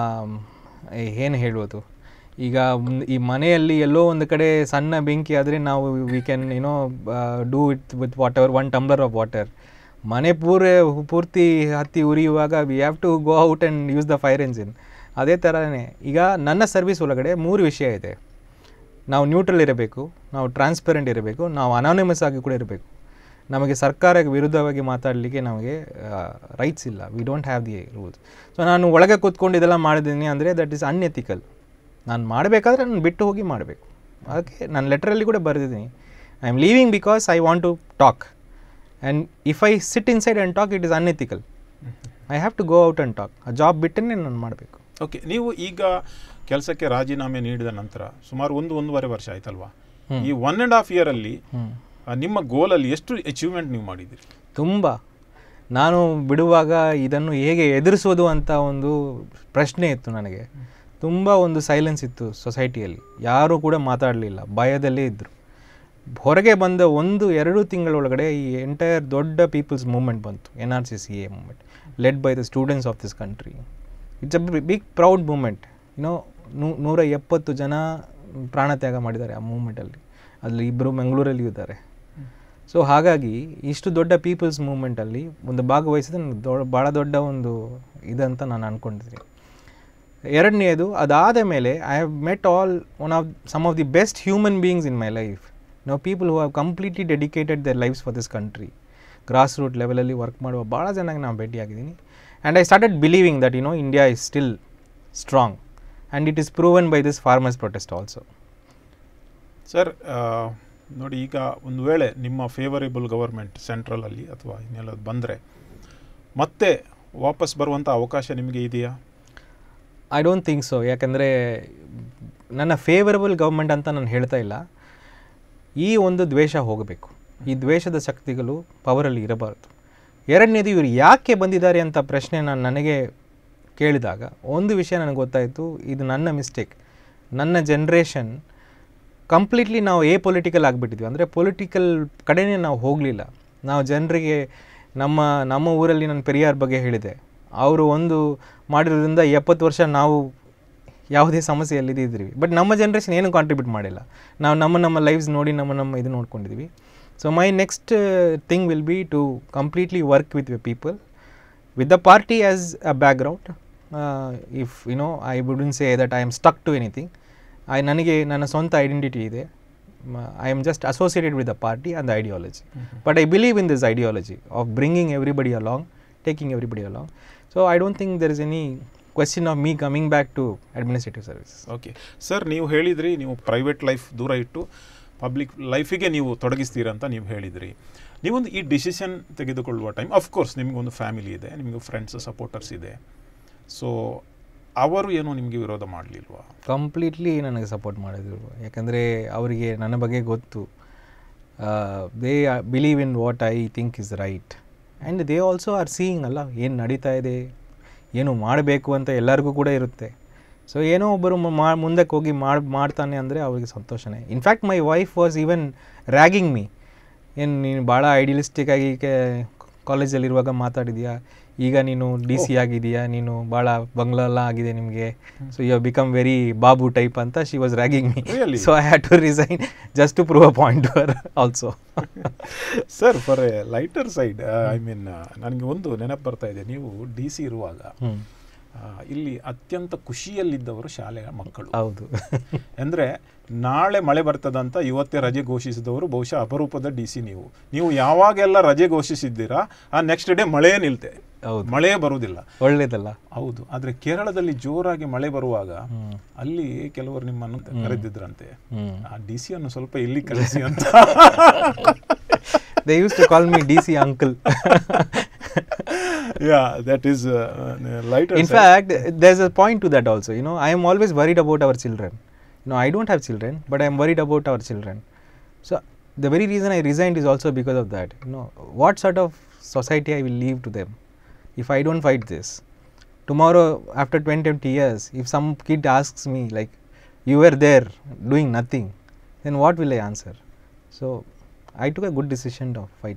ಏನು ಹೇಳುವುದು ಈಗ ಮ್- ಈ ಮನೆಯಲ್ಲಿ ಎಲ್ಲೋ ಒಂದು ಕಡೆ ಸಣ್ಣ ಬೆಂಕಿ ಆದರೆ ನಾವು we can you know do it with whatever one tumbler of water ಮನೆ ಪೂರ ಪೂರ್ತಿ ಹತ್ತಿ ಉರಿಯುವಾಗ we have to go out and use the fire engine ಅದೇ ಥರನೇ ಈಗ ನನ್ನ ಸರ್ವಿಸ್ ಒಳಗಡೆ ಮೂರು ವಿಷಯ ಇದೆ ನಾವು ನ್ಯೂಟ್ರಲ್ ಇರಬೇಕು ನಾವು ಟ್ರಾನ್ಸ್ಪರೆಂಟ್ ಇರಬೇಕು ನಾವು ಅನಾನಿಮಸ್ ಆಗಿ ಕೂಡ ಇರಬೇಕು ನಮಗೆ ಸರ್ಕಾರಕ್ಕೆ ವಿರುದ್ಧವಾಗಿ ಮಾತಾಡಲಿಕ್ಕೆ ನಮಗೆ ರೈಟ್ಸ್ ಇಲ್ಲ we don't have the rules so ನಾನು ಒಳಗೆ ಕೂತ್ಕೊಂಡು ಇದೆಲ್ಲ ಮಾಡಿದ್ದೀನಿ ಅಂದರೆ ದಟ್ ಈಸ್ ಅನ್ಎಥಿಕಲ್ ನಾನು ಮಾಡಬೇಕಾದ್ರೆ ನಾನು ಬಿಟ್ಟು ಹೋಗಿ ಮಾಡಬೇಕು ಅದಕ್ಕೆ ನಾನು ಲೆಟ್ರಲ್ಲಿ ಕೂಡ ಬರೆದಿದ್ದೀನಿ I am leaving because I want to talk and if I sit inside and talk it is unethical I have to go out and talk ಆ ಜಾಬ್ ಬಿಟ್ಟೇ ನಾನು ಮಾಡಬೇಕು ಓಕೆ ನೀವು ಈಗ ಕೆಲಸಕ್ಕೆ ರಾಜೀನಾಮೆ ನೀಡಿದ ನಂತರ ಸುಮಾರು ಒಂದು ಒಂದೂವರೆ ವರ್ಷ ಆಯ್ತಲ್ವಾ ಈ ಒನ್ ಆ್ಯಂಡ್ ಹಾಫ್ ಇಯರಲ್ಲಿ ಹ್ಞೂ ನಿಮ್ಮ ಗೋಲಲ್ಲಿ ಎಷ್ಟು ಅಚೀವ್ಮೆಂಟ್ ನೀವು ಮಾಡಿದ್ದೀರಿ ತುಂಬ ನಾನು ಬಿಡುವಾಗ ಇದನ್ನು ಹೇಗೆ ಎದುರಿಸೋದು ಅಂತ ಒಂದು ಪ್ರಶ್ನೆ ಇತ್ತು ನನಗೆ ತುಂಬ ಒಂದು ಸೈಲೆನ್ಸ್ ಇತ್ತು ಸೊಸೈಟಿಯಲ್ಲಿ ಯಾರೂ ಕೂಡ ಮಾತಾಡಲಿಲ್ಲ ಭಯದಲ್ಲೇ ಇದ್ದರು ಹೊರಗೆ ಬಂದ ಒಂದು ಎರಡು ತಿಂಗಳೊಳಗಡೆ ಈ ಎಂಟೈರ್ ದೊಡ್ಡ ಪೀಪಲ್ಸ್ ಮೂವ್ಮೆಂಟ್ ಬಂತು N R C C A movement led by the students of this country it's a big proud moment you know ನೂರ ಎಪ್ಪತ್ತು ಜನ ಪ್ರಾಣತ್ಯಾಗ ಮಾಡಿದ್ದಾರೆ ಆ ಮೂಮೆಂಟಲ್ಲಿ ಅಲ್ಲಿ ಇಬ್ಬರು ಮಂಗಳೂರಲ್ಲಿ ಇದ್ದಾರೆ ಸೊ ಹಾಗಾಗಿ ಇಷ್ಟು ದೊಡ್ಡ ಪೀಪಲ್ಸ್ ಮೂವ್ಮೆಂಟಲ್ಲಿ ಒಂದು ಭಾಗವಹಿಸಿದ ನನಗೆ ದೊ ಭಾಳ ದೊಡ್ಡ ಒಂದು ಇದಂತ ನಾನು ಅಂದ್ಕೊಂಡಿದ್ದೀನಿ ಎರಡನೇದು ಅದಾದ ಮೇಲೆ I have met all one of some of the best human beings in my life no people who have completely dedicated their lives for this country grass root ಲೆವೆಲಲ್ಲಿ ವರ್ಕ್ ಮಾಡುವ ಭಾಳ ಚೆನ್ನಾಗಿ ನಾನು ಭೇಟಿಯಾಗಿದ್ದೀನಿ and I started believing that you know India is still strong and it is proven by this farmers protest also sir ನೋಡಿ ಈಗ ಒಂದು ವೇಳೆ ನಿಮ್ಮ ಫೇವರೇಬಲ್ ಗವರ್ಮೆಂಟ್ ಸೆಂಟ್ರಲಲ್ಲಿ ಅಥವಾ ಇನ್ನೆಲ್ಲದು ಬಂದರೆ ಮತ್ತೆ ವಾಪಸ್ ಬರುವಂಥ ಅವಕಾಶ ನಿಮಗೆ ಇದೆಯಾ ಐ ಡೋಂಟ್ ಥಿಂಕ್ ಸೊ ಯಾಕಂದರೆ ನನ್ನ ಫೇವರಬಲ್ ಗೌರ್ಮೆಂಟ್ ಅಂತ ನಾನು ಹೇಳ್ತಾ ಇಲ್ಲ ಈ ಒಂದು ದ್ವೇಷ ಹೋಗಬೇಕು ಈ ದ್ವೇಷದ ಶಕ್ತಿಗಳು ಪವರಲ್ಲಿ ಇರಬಾರ್ದು ಎರಡನೇದು ಇವರು ಯಾಕೆ ಬಂದಿದ್ದಾರೆ ಅಂತ ಪ್ರಶ್ನೆ ನಾನು ನನಗೆ ಕೇಳಿದಾಗ ಒಂದು ವಿಷಯ ನನಗೆ ಗೊತ್ತಾಯಿತು ಇದು ನನ್ನ ಮಿಸ್ಟೇಕ್ ನನ್ನ ಜನ್ರೇಷನ್ ಕಂಪ್ಲೀಟ್ಲಿ ನಾವು ಎ ಪೊಲಿಟಿಕಲ್ ಆಗಿಬಿಟ್ಟಿದ್ವಿ ಅಂದರೆ ಪೊಲಿಟಿಕಲ್ ಕಡೆನೇ ನಾವು ಹೋಗಲಿಲ್ಲ ನಾವು ಜನರಿಗೆ ನಮ್ಮ ನಮ್ಮ ಊರಲ್ಲಿ ನಾನು ಪೆರಿಯಾರ್ ಬಗ್ಗೆ ಹೇಳಿದೆ ಅವರು ಒಂದು ಮಾಡಿರೋದ್ರಿಂದ ಎಪ್ಪತ್ತು ವರ್ಷ ನಾವು ಯಾವುದೇ ಸಮಸ್ಯೆಯಲ್ಲಿ ಇದ್ದಿದ್ವಿ ಬಟ್ ನಮ್ಮ ಜನ್ರೇಷನ್ ಏನು ಕಾಂಟ್ರಿಬ್ಯೂಟ್ ಮಾಡಿಲ್ಲ ನಾವು ನಮ್ಮ ನಮ್ಮ ಲೈಫ್ಸ್ ನೋಡಿ ನಮ್ಮ ನಮ್ಮ ಇದು ನೋಡ್ಕೊಂಡಿದ್ವಿ so my next thing will be to completely work with people with the party as a background uh, if you know i wouldn't say that i am stuck to anything i ನನಗೆ ನನ್ನ ಸ್ವಂತ identity ಇದೆ I am just associated with the party and the ideology but I believe in this ideology of bringing everybody along taking everybody along so I don't think there is any question of me coming back to administrative services okay sir ನೀವು ಹೇಳಿದ್ರಿ ನೀವು private life ದೂರ ಇಟ್ಟು public ಲೈಫಿಗೆ ನೀವು ತೊಡಗಿಸ್ತೀರ ಅಂತ ನೀವು ಹೇಳಿದ್ರಿ ನೀವೊಂದು ಈ ಡಿಸಿಷನ್ ತೆಗೆದುಕೊಳ್ಳುವ ಟೈಮ್ ಅಫ್ಕೋರ್ಸ್ ನಿಮಗೊಂದು ಫ್ಯಾಮಿಲಿ ಇದೆ ನಿಮಗೆ ಫ್ರೆಂಡ್ಸ್ ಸಪೋರ್ಟರ್ಸ್ ಇದೆ ಸೊ ಅವರು ಏನೋ ನಿಮಗೆ ವಿರೋಧ ಮಾಡಲಿಲ್ವಾ ಕಂಪ್ಲೀಟ್ಲಿ ನನಗೆ ಸಪೋರ್ಟ್ ಮಾಡಿದ್ರು ಯಾಕಂದರೆ ಅವರಿಗೆ ನನ್ನ ಬಗ್ಗೆ ಗೊತ್ತು they believe in what I think is right and they also are seeing ಅಲ್ಲ ಏನು ನಡೀತಾ ಇದೆ ಏನು ಮಾಡಬೇಕು ಅಂತ ಎಲ್ಲರಿಗೂ ಕೂಡ ಇರುತ್ತೆ ಸೊ ಏನೋ ಒಬ್ಬರು ಮಾ ಮುಂದಕ್ಕೆ ಹೋಗಿ ಮಾಡಿ ಮಾಡ್ತಾನೆ ಅಂದರೆ ಅವ್ರಿಗೆ ಸಂತೋಷನೇ in fact my wife was even ragging me ಏನು ನೀನು ಭಾಳ ಐಡಿಯಲಿಸ್ಟಿಕ್ ಆಗಿ ಕಾಲೇಜಲ್ಲಿರುವಾಗ ಮಾತಾಡಿದ್ಯಾ ಈಗ ನೀನು ಡಿ ಸಿ ಆಗಿದೆಯಾ ನೀನು ಭಾಳ ಬಂಗ್ಲಾ ಎಲ್ಲ ಆಗಿದೆ ನಿಮಗೆ so you become very babu type ಅಂತ she was ragging me Really? So I had to resign just to prove a point ಅವರ್ also sir for a lighter side I mean ನನಗೆ ಒಂದು ನೆನಪು ಬರ್ತಾ ಇದೆ ನೀವು ಡಿ ಸಿ ಇರುವಾಗ ಹ್ಞೂ ಆ, ಇಲ್ಲಿ ಅತ್ಯಂತ ಖುಷಿಯಲ್ಲಿದ್ದವರು ಶಾಲೆಯ ಮಕ್ಕಳು ಹೌದು ಅಂದರೆ ನಾಳೆ ಮಳೆ ಬರ್ತದಂತ ಇವತ್ತೇ ರಜೆ ಘೋಷಿಸಿದವರು ಬಹುಶಃ ಅಪರೂಪದ ಡಿ ಸಿ ನೀವು ನೀವು ಯಾವಾಗೆಲ್ಲ ರಜೆ ಘೋಷಿಸಿದ್ದೀರಾ ಆ ನೆಕ್ಸ್ಟ್ ಡೇ ಮಳೆಯೇ ನಿಲ್ತೆ ಹೌದು ಮಳೆಯೇ ಬರುವುದಿಲ್ಲ ಒಳ್ಳೇದಲ್ಲ ಹೌದು ಆದರೆ ಕೇರಳದಲ್ಲಿ ಜೋರಾಗಿ ಮಳೆ ಬರುವಾಗ ಹ್ಮ್. ಅಲ್ಲಿ ಕೆಲವರು ನಿಮ್ಮನ್ನು ಕರೆದಿದ್ರಂತೆ ಹ್ಮ್. ಆ ಡಿ ಸಿಯನ್ನು ಸ್ವಲ್ಪ ಇಲ್ಲಿ ಕಳಿಸಿ ಅಂತ they use to call me D C uncle yeah that is lighter In fact, there's a point to that also. You know, I am always worried about our children. You know, I don't have children, but I am worried about our children. So the very reason I resigned is also because of that. You know, what sort of society I will leave to them if I don't fight this? Tomorrow, after 20, 20 years, if some kid asks me like, "You were there doing nothing," then what will I answer? So I took a good decision of fighting.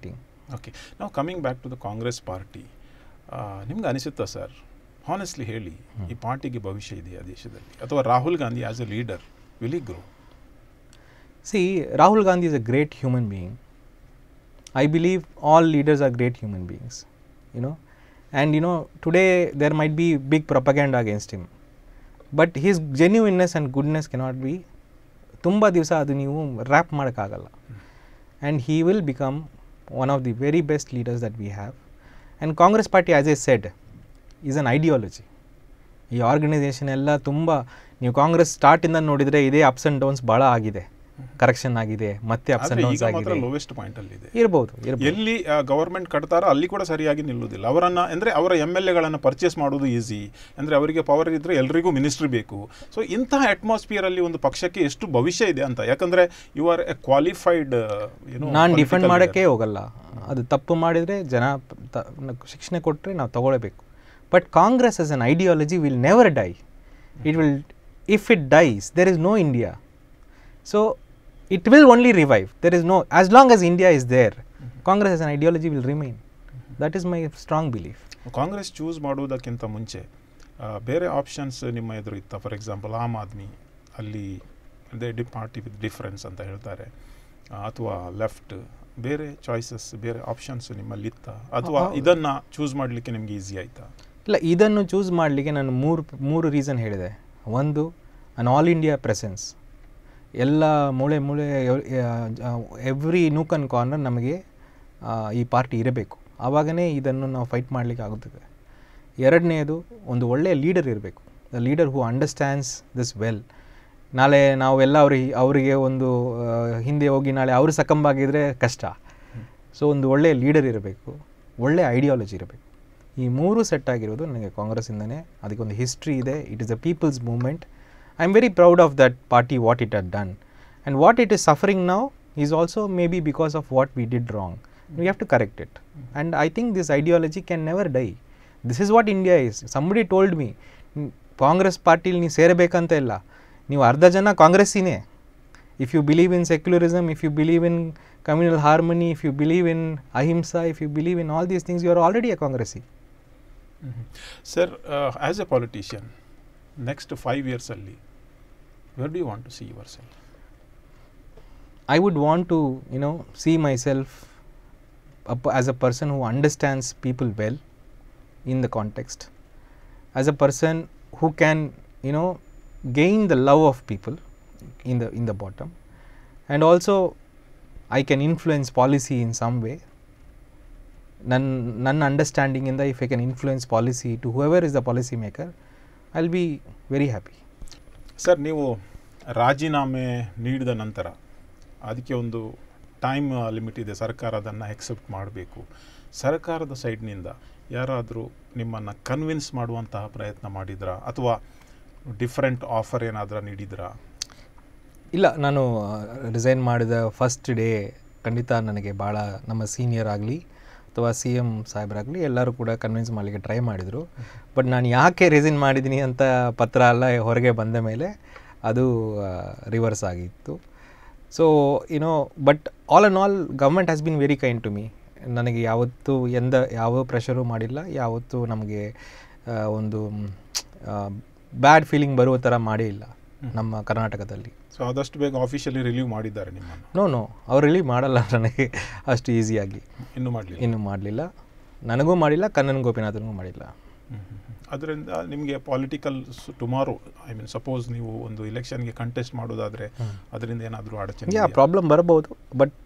Okay ನಾವು coming back to the Congress party ನಿಮ್ಗೆ ಅನಿಸುತ್ತಾ sir honestly ಹೇಳಿ ಈ ಪಾರ್ಟಿಗೆ ಭವಿಷ್ಯ ಇದೆಯಾ ದೇಶದಲ್ಲಿ ಅಥವಾ Rahul Gandhi as a leader will grow See, Rahul Gandhi is a great human being. I believe all leaders are great human beings, you know. And you know, today there might be big propaganda against him, but his genuineness and goodness cannot be ತುಂಬ ದಿವಸ ಅದು ನೀವು rap ಮಾಡೋಕ್ಕಾಗಲ್ಲ and he will become one of the very best leaders that we have and Congress party as a said is an ideology ಈ organisation ಎಲ್ಲ ತುಂಬ ನೀವು ಕಾಂಗ್ರೆಸ್ ಸ್ಟಾರ್ಟಿಂದ ನೋಡಿದರೆ ಇದೇ ಅಪ್ಸ್ ಆ್ಯಂಡ್ ಡೌನ್ಸ್ ಭಾಳ ಆಗಿದೆ ಕರೆಕ್ಷನ್ ಆಗಿದೆ ಮತ್ತೆ ಅಪ್ಸ್ ಆ್ಯಂಡ್ ಆದ್ರೆ ಡೌನ್ಸ್ ಈಗ ಮಾತ್ರ ಆಗಿದೆ ಲೋವೆಸ್ಟ್ ಪಾಯಿಂಟ್ ಅಲ್ಲಿ ಇದೆ ಇರ್ಬೋದು ಇರ್ಬೋದು ಎಲ್ಲಿ ಗವರ್ಮೆಂಟ್ ಕಟ್ತಾರೋ ಅಲ್ಲಿ ಕೂಡ ಸರಿಯಾಗಿ ನಿಲ್ಲುವುದಿಲ್ಲ ಅವರನ್ನ ಅಂದ್ರೆ ಅವರ ಎಮ್ ಎಲ್ ಎಗಳನ್ನು ಪರ್ಚೇಸ್ ಮಾಡೋದು ಈಸಿ ಅಂದ್ರೆ ಅವರಿಗೆ ಪವರ್ ಇದ್ರೆ ಎಲ್ರಿಗೂ ಮಿನಿಸ್ಟ್ರಿ ಬೇಕು ಸೊ ಇಂತಹ ಅಟ್ಮಾಸ್ಫಿಯರ್ ಅಲ್ಲಿ ಒಂದು ಪಕ್ಷಕ್ಕೆ ಎಷ್ಟು ಭವಿಷ್ಯ ಇದೆ ಅಂತ ಯಾಕಂದ್ರೆ ಯು ಆರ್ ಎ ಕ್ವಾಲಿಫೈಡ್ ನಾನು ಡಿಫೆಂಡ್ ಮಾಡೋಕ್ಕೆ ಹೋಗಲ್ಲ ಅದು ತಪ್ಪು ಮಾಡಿದರೆ ಜನ ತ- ನ- ಶಿಕ್ಷಣ ಕೊಟ್ಟರೆ ನಾವು ತಗೊಳ್ಳೇಬೇಕು but Congress as an ideology will never die it will if it dies there is no India so it will only revive there is no as long as India is there Congress as an ideology will remain that is my strong belief Congress choose ಮಾಡುವುದಕ್ಕಿಂತ ಮುಂಚೆ ಆ, ಬೇರೆ options ನಿಮ್ಮ ಎದುರು ಇತ್ತ for example Aam Aadmi ಅಲ್ಲಿ they the party with difference ಅಂತ ಹೇಳ್ತಾರೆ ಆ, ಅಥವಾ ಲೆಫ್ಟ್ ಬೇರೆ ಚಾಯ್ಸಸ್ ಬೇರೆ ಆಪ್ಷನ್ಸ್ ನಿಮ್ಮಲ್ಲಿ ಇತ್ತ ಅಥವಾ ಹೌದು. ಇದನ್ನ ಚೂಸ್ ಮಾಡಲಿಕ್ಕೆ ನಿಮ್ಗೆ ಈಸಿ ಆಯ್ತಾ ಇಲ್ಲ ಇದನ್ನು ಚೂಸ್ ಮಾಡಲಿಕ್ಕೆ ನಾನು ಮೂರು ಮೂರು ರೀಸನ್ ಹೇಳಿದೆ ಒಂದು ಅನ್ ಆಲ್ ಇಂಡಿಯಾ ಪ್ರೆಸೆನ್ಸ್ ಎಲ್ಲ ಮೂಳೆ ಮೂಳೆ ಎವ್ರಿ ನೂಕ್ ಆ್ಯಂಡ್ ಕಾರ್ನರ್ ನಮಗೆ ಆ, ಈ ಪಾರ್ಟಿ ಇರಬೇಕು ಆವಾಗನೇ ಇದನ್ನು ನಾವು ಫೈಟ್ ಮಾಡಲಿಕ್ಕೆ ಆಗುತ್ತದೆ ಎರಡನೇದು ಒಂದು ಒಳ್ಳೆಯ ಲೀಡರ್ ಇರಬೇಕು the leader who understands this well ನಾಳೆ ನಾವೆಲ್ಲ ಅವ್ರಿಗೆ ಅವರಿಗೆ ಒಂದು ಆ, ಹಿಂದೆ ಹೋಗಿ ನಾಳೆ ಅವರು ಸಕಂಬಾಗಿದ್ರೆ ಕಷ್ಟ ಸೊ ಒಂದು ಒಳ್ಳೆಯ ಲೀಡರ್ ಇರಬೇಕು ಒಳ್ಳೆಯ ಐಡಿಯಾಲಜಿ ಇರಬೇಕು ಈ ಮೂರು ಸೆಟ್ ಆಗಿರೋದು ನನಗೆ ಕಾಂಗ್ರೆಸ್ಸಿಂದನೇ ಅದಕ್ಕೊಂದು ಹಿಸ್ಟ್ರಿ ಇದೆ it is a people's movement I am very proud of that party what it had done and what it is suffering now is also may B because of what we did wrong we have to correct it and I think this ideology can never die this is what India is somebody told me Congress ಪಾರ್ಟಿಲಿ ನೀವು ಸೇರಬೇಕಂತ ಇಲ್ಲ ನೀವು ಅರ್ಧ ಜನ ಕಾಂಗ್ರೆಸ್ಸಿನೇ if you believe in secularism, if you believe in communal harmony, if you believe in ahimsa, if you believe in all these things, you are already a Congressee. Sir as a politician next five ಇಯರ್ಸಲ್ಲಿ where do you want to see yourself I would want to, you know, see myself a p- as a person who understands people well in the context, as a person who can, you know, gain the love of people in the in the bottom, and also I can influence policy in some way. ನನ್ನ ನನ್ನ ಅಂಡರ್ಸ್ಟ್ಯಾಂಡಿಂಗಿಂದ if I can influence policy to whoever is the policy maker I will be very happy sir ನೀವು ರಾಜೀನಾಮೆ ನೀಡಿದ ನಂತರ ಅದಕ್ಕೆ ಒಂದು time limit ಇದೆ ಸರ್ಕಾರ ಅದನ್ನು ಎಕ್ಸೆಪ್ಟ್ ಮಾಡಬೇಕು ಸರ್ಕಾರದ ಸೈಡ್ನಿಂದ ಯಾರಾದರೂ ನಿಮ್ಮನ್ನು ಕನ್ವಿನ್ಸ್ ಮಾಡುವಂತಹ ಪ್ರಯತ್ನ ಮಾಡಿದ್ರಾ ಅಥವಾ ಡಿಫರೆಂಟ್ ಆಫರ್ ಏನಾದರೂ ನೀಡಿದ್ರಾ ಇಲ್ಲ ನಾನು ರಿಸೈನ್ ಮಾಡಿದ ಫಸ್ಟ್ ಡೇ ಖಂಡಿತ ನನಗೆ ಭಾಳ ನಮ್ಮ ಸೀನಿಯರ್ ಆಗಲಿ ಅಥವಾ ಸಿ ಎಮ್ ಸಾಹೇಬರಾಗಲಿ ಎಲ್ಲರೂ ಕೂಡ ಕನ್ವಿನ್ಸ್ ಮಾಡಲಿಕ್ಕೆ ಟ್ರೈ ಮಾಡಿದರು ಬಟ್ ನಾನು ಯಾಕೆ ರಿಸೈನ್ ಮಾಡಿದ್ದೀನಿ ಅಂತ ಪತ್ರ ಎಲ್ಲ ಹೊರಗೆ ಬಂದ ಮೇಲೆ ಅದು ರಿವರ್ಸ್ ಆಗಿತ್ತು so you know but all on all government has been very kind to me ನನಗೆ ಯಾವತ್ತೂ ಎಂದ ಯಾವ ಪ್ರೆಷರು ಮಾಡಿಲ್ಲ ಯಾವತ್ತೂ ನಮಗೆ ಆ, ಒಂದು ಬ್ಯಾಡ್ ಫೀಲಿಂಗ್ ಬರುವ ಥರ ಮಾಡೇ ಇಲ್ಲ ನಮ್ಮ ಕರ್ನಾಟಕದಲ್ಲಿ ಸೊ ಆದಷ್ಟು ಬೇಗ ಆಫಿಷಿಯಲಿ ರಿಲೀವ್ ಮಾಡಿದ್ದಾರೆ ನಿಮ್ಮನ್ನು ನೋ ನೋ ಅವ್ರು ರಿಲೀವ್ ಮಾಡಲ್ಲ ನನಗೆ ಅಷ್ಟು ಈಸಿಯಾಗಿ ಇನ್ನೂ ಮಾಡಲಿಲ್ಲ ಇನ್ನೂ ಮಾಡಲಿಲ್ಲ ನನಗೂ ಮಾಡಿಲ್ಲ ಕಣ್ಣನ್ ಗೋಪಿನಾಥನಿಗೂ ಮಾಡಿಲ್ಲ ಅದರಿಂದ ನಿಮಗೆ political tomorrow I mean suppose ನೀವು ಒಂದು ಇಲೆಕ್ಷನ್ಗೆ ಕಂಟೆಸ್ಟ್ ಮಾಡೋದಾದರೆ ಅದರಿಂದ ಏನಾದರೂ ಅಡಚಣೆ ಯಾ ಇದೆಯಾ? ಪ್ರಾಬ್ಲಮ್ ಬರಬಹುದು but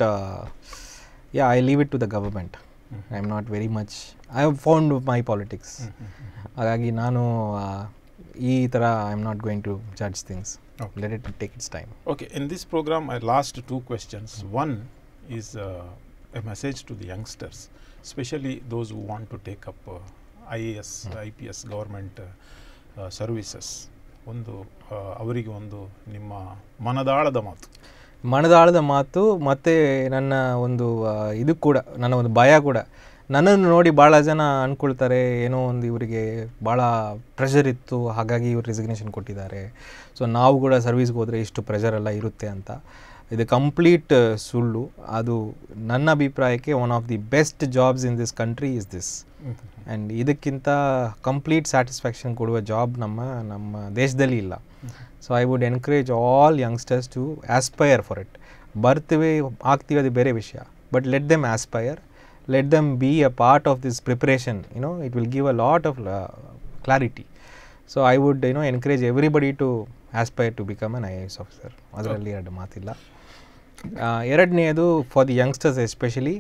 yeah I leave it to the government I am not very much I have found my politics hmm, hmm, hmm. ಹಾಗಾಗಿ ನಾನು ಆ, ಈ ಥರ I am not going to judge things Okay. Let it take its time Okay, in this program, I last two questions. One is uh, a message to the youngsters, especially those who want to take up uh, IAS, IPS, government uh, uh, services. ಒಂದು ಆ, ಅವರಿಗೆ ಒಂದು ನಿಮ್ಮ ಮನದಾಳದ ಮಾತು ಮನದಾಳದ ಮಾತು ಮತ್ತು ನನ್ನ ಒಂದು ಆ, ಇದು ಕೂಡ ನನ್ನ ಒಂದು ಭಯ ಕೂಡ ನನ್ನನ್ನು ನೋಡಿ ಭಾಳ ಜನ ಅಂದ್ಕೊಳ್ತಾರೆ ಏನೋ ಒಂದು ಇವರಿಗೆ ಭಾಳ ಪ್ರೆಷರ್ ಇತ್ತು ಹಾಗಾಗಿ ಇವ್ರು ರೆಸಿಗ್ನೇಷನ್ ಕೊಟ್ಟಿದ್ದಾರೆ ಸೊ ನಾವು ಕೂಡ ಸರ್ವಿಸ್ಗೆ ಹೋದರೆ ಇಷ್ಟು ಪ್ರೆಷರ್ ಎಲ್ಲ ಇರುತ್ತೆ ಅಂತ ಇದು ಕಂಪ್ಲೀಟ್ ಸುಳ್ಳು ಅದು ನನ್ನ ಅಭಿಪ್ರಾಯಕ್ಕೆ one of the best jobs in this country is this and ಇದಕ್ಕಿಂತ ಕಂಪ್ಲೀಟ್ ಸ್ಯಾಟಿಸ್ಫ್ಯಾಕ್ಷನ್ ಕೊಡುವ ಜಾಬ್ ನಮ್ಮ ನಮ್ಮ ದೇಶದಲ್ಲಿ ಇಲ್ಲ so I would encourage all youngsters to aspire for it ಬರ್ತೀವಿ ಆಗ್ತೀವಿ ಅದು ಬೇರೆ ವಿಷಯ but let them aspire let them be a part of this preparation you know it will give a lot of clarity so I would you know encourage everybody to aspire to become an I A S officer ಅದರಲ್ಲಿ ಎರಡು ಮಾತಿಲ್ಲ ಆ, ಎರಡನೆಯದು for the youngsters especially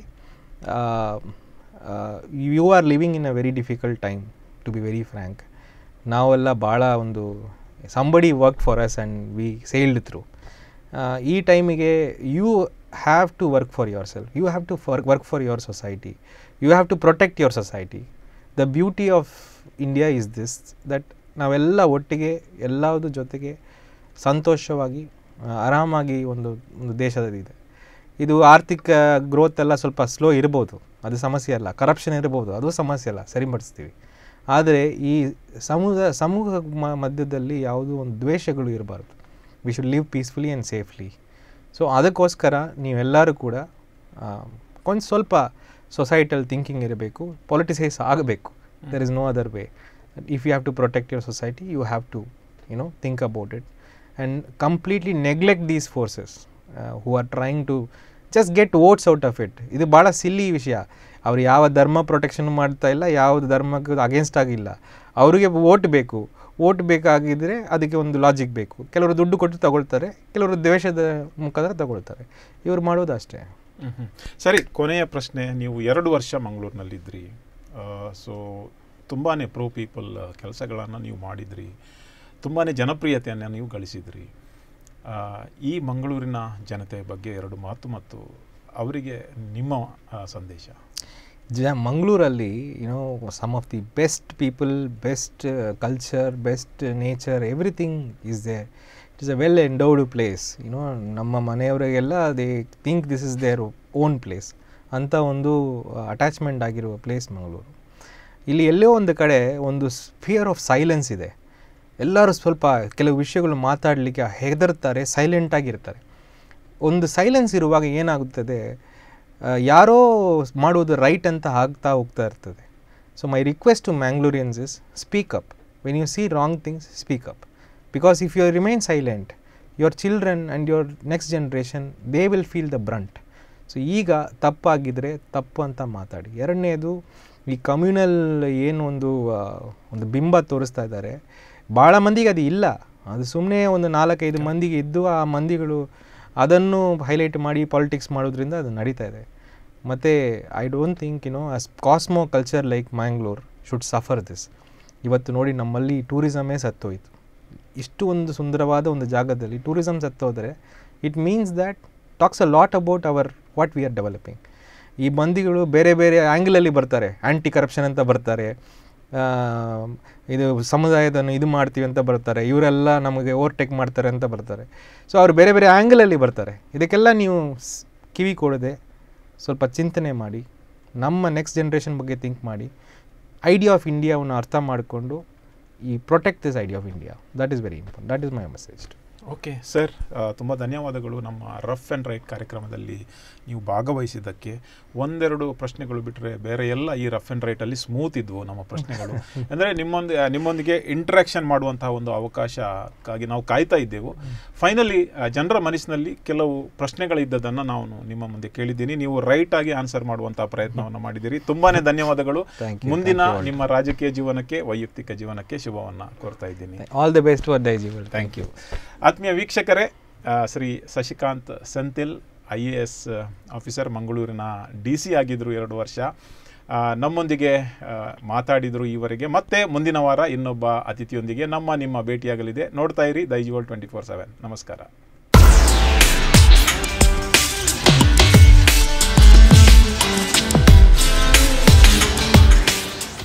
you are living in a very difficult time to be very frank ನಾವೆಲ್ಲ ಭಾಳ ಒಂದು somebody work for us and we sailed through ಈ ಟೈಮಿಗೆ you have to work for yourself you have to for work for your society you have to protect your society the beauty of India is this that ನಾವೆಲ್ಲ ಒಟ್ಟಿಗೆ ಎಲ್ಲದ್ರ ಜೊತೆಗೆ ಸಂತೋಷವಾಗಿ ಆ, ಆರಾಮಾಗಿ ಒಂದು ಒಂದು ದೇಶದಲ್ಲಿದೆ ಇದು ಆರ್ಥಿಕ ಗ್ರೋತ್ ಎಲ್ಲ ಸ್ವಲ್ಪ ಸ್ಲೋ ಇರ್ಬೋದು ಅದು ಸಮಸ್ಯೆ ಅಲ್ಲ ಕರಪ್ಷನ್ ಇರ್ಬೋದು ಅದು ಸಮಸ್ಯೆ ಅಲ್ಲ ಸರಿಪಡಿಸ್ತೀವಿ ಆದರೆ ಈ ಸಮೂಹ ಸಮೂಹ ಮ- ಮಧ್ಯದಲ್ಲಿ ಯಾವುದೂ ಒಂದು ದ್ವೇಷಗಳು ಇರಬಾರ್ದು we should live peacefully and safely so ಅದಕ್ಕೋಸ್ಕರ ನೀವೆಲ್ಲರೂ ಕೂಡ ಆ, ಕೊಂಚ ಸ್ವಲ್ಪ ಸೊಸೈಟಲ್ ಥಿಂಕಿಂಗ್ ಇರಬೇಕು ಪೊಲಿಟಿಸೈಸ್ ಆಗಬೇಕು there is no other way if you have to protect your society you have to you know think about it and completely neglect these forces who are trying to just get votes out of it ಇದು ಭಾಳ ಸಿಲ್ಲಿ ವಿಷಯ ಅವ್ರು ಯಾವ ಧರ್ಮ protection ಮಾಡ್ತಾ ಇಲ್ಲ ಯಾವುದು ಧರ್ಮಕ್ಕೆ ಅಗೇನ್ಸ್ಟ್ ಆಗಿಲ್ಲ ಅವರಿಗೆ ವೋಟ್ ಬೇಕು ವೋಟ್ ಬೇಕಾಗಿದ್ದರೆ ಅದಕ್ಕೆ ಒಂದು ಲಾಜಿಕ್ ಬೇಕು ಕೆಲವರು ದುಡ್ಡು ಕೊಟ್ಟು ತಗೊಳ್ತಾರೆ ಕೆಲವರು ದ್ವೇಷದ ಮುಖಾಂತರ ತಗೊಳ್ತಾರೆ ಇವ್ರು ಮಾಡೋದು ಅಷ್ಟೇ ಮ್ಹೂ. ಸರಿ ಕೊನೆಯ ಪ್ರಶ್ನೆ ನೀವು ಎರಡು ವರ್ಷ ಮಂಗಳೂರಿನಲ್ಲಿದ್ದಿರಿ ಸೊ ತುಂಬಾ ಪ್ರೋ ಪೀಪಲ್ ಕೆಲಸಗಳನ್ನು ನೀವು ಮಾಡಿದ್ರಿ ತುಂಬಾ ಜನಪ್ರಿಯತೆಯನ್ನು ನೀವು ಗಳಿಸಿದ್ರಿ ಆ, ಈ ಮಂಗಳೂರಿನ ಜನತೆ ಬಗ್ಗೆ ಎರಡು ಮಾತು ಮತ್ತು ಅವರಿಗೆ ನಿಮ್ಮ ಆ, ಸಂದೇಶ ಜ ಮಂಗಳೂರಲ್ಲಿ you know some of the best people best culture best nature everything is there it is a well endowed place you know ನಮ್ಮ ಮನೆಯವರಿಗೆಲ್ಲ they think this is their own place ಅಂತ ಒಂದು ಅಟ್ಯಾಚ್ಮೆಂಟ್ ಆಗಿರುವ ಪ್ಲೇಸ್ ಮಂಗಳೂರು ಇಲ್ಲಿ ಎಲ್ಲೋ ಒಂದು ಕಡೆ ಒಂದು ಫಿಯರ್ ಆಫ್ ಸೈಲೆನ್ಸ್ ಇದೆ ಎಲ್ಲರೂ ಸ್ವಲ್ಪ ಕೆಲವು ವಿಷಯಗಳು ಮಾತಾಡಲಿಕ್ಕೆ ಹೆದರ್ತಾರೆ ಸೈಲೆಂಟ್ ಆಗಿರ್ತಾರೆ ಒಂದು ಸೈಲೆನ್ಸ್ ಇರುವಾಗ ಏನಾಗುತ್ತದೆ ಆ, ಯಾರೋ ಮಾಡುವುದು ರೈಟ್ ಅಂತ ಆಗ್ತಾ ಹೋಗ್ತಾ ಇರ್ತದೆ so my request to Mangaloreans is speak up when you see wrong things speak up because if you remain silent your children and your next generation they will feel the brunt so ಈಗ ತಪ್ಪಾಗಿದ್ದರೆ ತಪ್ಪು ಅಂತ ಮಾತಾಡಿ ಎರಡನೇದು ಈ communal ಏನು ಒಂದು ಆ, ಒಂದು ಬಿಂಬ ತೋರಿಸ್ತಾ ಇದ್ದಾರೆ ಭಾಳ ಮಂದಿಗೆ ಅದು ಇಲ್ಲ ಅದು ಸುಮ್ಮನೆ ಒಂದು ನಾಲ್ಕೈದು ಮಂದಿಗೆ ಇದ್ದು ಆ ಮಂದಿಗಳು ಅದನ್ನು ಹೈಲೈಟ್ ಮಾಡಿ ಪಾಲಿಟಿಕ್ಸ್ ಮಾಡೋದ್ರಿಂದ ಅದು ನಡೀತಾ ಇದೆ ಮತ್ತು I don't think you know as cosmo culture like Mangalore should suffer this ಇವತ್ತು ನೋಡಿ ನಮ್ಮಲ್ಲಿ ಟೂರಿಸಮೇ ಸತ್ತೋಯ್ತು ಇಷ್ಟು ಒಂದು ಸುಂದರವಾದ ಒಂದು ಜಾಗದಲ್ಲಿ ಟೂರಿಸಮ್ ಸತ್ತೋದರೆ it means that talks a lot about our what we are developing ಈ ಮಂದಿಗಳು ಬೇರೆ ಬೇರೆ ಆ್ಯಂಗಲಲ್ಲಿ ಬರ್ತಾರೆ ಆ್ಯಂಟಿ ಕರಪ್ಷನ್ ಅಂತ ಬರ್ತಾರೆ ಆ, ಇದು ಸಮುದಾಯದನ್ನು ಇದು ಮಾಡ್ತೀವಿ ಅಂತ ಬರ್ತಾರೆ ಇವರೆಲ್ಲ ನಮಗೆ ಓವರ್ಟೇಕ್ ಮಾಡ್ತಾರೆ ಅಂತ ಬರ್ತಾರೆ ಸೊ ಅವ್ರು ಬೇರೆ ಬೇರೆ ಆ್ಯಂಗಲಲ್ಲಿ ಬರ್ತಾರೆ ಇದಕ್ಕೆಲ್ಲ ನೀವು ಸ್- ಕಿವಿ ಕೊಡದೆ ಸ್ವಲ್ಪ ಚಿಂತನೆ ಮಾಡಿ ನಮ್ಮ ನೆಕ್ಸ್ಟ್ ಜನ್ರೇಷನ್ ಬಗ್ಗೆ ಥಿಂಕ್ ಮಾಡಿ ಐಡಿಯಾ ಆಫ್ ಇಂಡಿಯಾವನ್ನು ಅರ್ಥ ಮಾಡಿಕೊಂಡು ಈ protect this idea of India that is very important that is my message okay sir ತುಂಬ ಧನ್ಯವಾದಗಳು ನಮ್ಮ ರಫ್ ಆ್ಯಂಡ್ ರೈಟ್ ಕಾರ್ಯಕ್ರಮದಲ್ಲಿ ನೀವು ಭಾಗವಹಿಸಿದ್ದಕ್ಕೆ ಒಂದೆರಡು ಪ್ರಶ್ನೆಗಳು ಬಿಟ್ಟರೆ ಬೇರೆ ಎಲ್ಲ ಈ ರಫ್ ಆ್ಯಂಡ್ ರೈಟಲ್ಲಿ ಸ್ಮೂತ್ ಇದ್ವು ನಮ್ಮ ಪ್ರಶ್ನೆಗಳು ಅಂದರೆ ನಿಮ್ಮೊಂದಿ ನಿಮ್ಮೊಂದಿಗೆ ಇಂಟ್ರಾಕ್ಷನ್ ಮಾಡುವಂತಹ ಒಂದು ಅವಕಾಶಕ್ಕಾಗಿ ನಾವು ಕಾಯ್ತಾ ಇದ್ದೆವು ಫೈನಲಿ ಜನರ ಮನಸ್ಸಿನಲ್ಲಿ ಕೆಲವು ಪ್ರಶ್ನೆಗಳಿದ್ದದನ್ನು ನಾವು ನಿಮ್ಮ ಮುಂದೆ ಕೇಳಿದ್ದೀನಿ ನೀವು ರೈಟ್ ಆಗಿ ಆನ್ಸರ್ ಮಾಡುವಂತಹ ಪ್ರಯತ್ನವನ್ನು ಮಾಡಿದ್ದೀರಿ ತುಂಬಾ ಧನ್ಯವಾದಗಳು Thank you, ಮುಂದಿನ thank you all. ನಿಮ್ಮ ರಾಜಕೀಯ ಜೀವನಕ್ಕೆ ವೈಯಕ್ತಿಕ ಜೀವನಕ್ಕೆ ಶುಭವನ್ನು ಕೋರ್ತಾ ಇದ್ದೀನಿ all the best for Daijiworld thank you ಆತ್ಮೀಯ ವೀಕ್ಷಕರೇ ಆ, Shri Shashikanth Senthil I A S officer ಮಂಗಳೂರಿನ ಡಿ ಸಿ ಆಗಿದ್ದರು ಎರಡು ವರ್ಷ ಆ, ನಮ್ಮೊಂದಿಗೆ ಆ, ಮಾತಾಡಿದರು ಈವರೆಗೆ ಮತ್ತೆ ಮುಂದಿನ ವಾರ ಇನ್ನೊಬ್ಬ ಅತಿಥಿಯೊಂದಿಗೆ ನಮ್ಮ ನಿಮ್ಮ ಭೇಟಿಯಾಗಲಿದೆ ನೋಡ್ತಾ ಇರಿ ದೈಜಿವಲ್ ಟ್ವೆಂಟಿ ಫೋರ್ ಸೆವೆನ್ ನಮಸ್ಕಾರ